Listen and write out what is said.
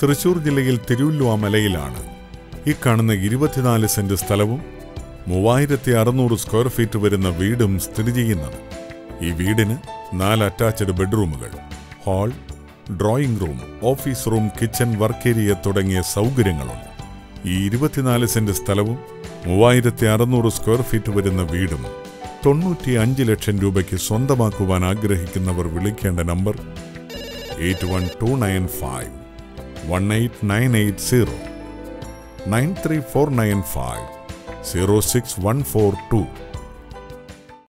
തൃശൂർ ജില്ലയിൽ തിരുവല്ലുവ മലയിലാണ് ഈ കാണുന്ന ഇരുപത്തിനാല് സെന്റ് സ്ഥലവും മൂവായിരത്തി അറുന്നൂറ് സ്ക്വയർ ഫീറ്റ് വരുന്ന വീടും സ്ഥിതി ചെയ്യുന്നത് ഈ വീടിന് നാല് അറ്റാച്ച്ഡ് ബെഡ്റൂമുകൾ hall drawing room office room kitchen work area തുടങ്ങിയ സൗകര്യങ്ങളുണ്ട് ഈ ഇരുപത്തിനാല് സെന്റ് സ്ഥലവും മൂവായിരത്തി അറുന്നൂറ് സ്ക്വയർ ഫീറ്റ് വരുന്ന വീടും തൊണ്ണൂറ്റി അഞ്ച് ലക്ഷം രൂപയ്ക്ക് സ്വന്തമാക്കുവാൻ ആഗ്രഹിക്കുന്നവർ വിളിക്കേണ്ട number eight one two nine five one eight nine eight zero nine three four nine five zero six one four to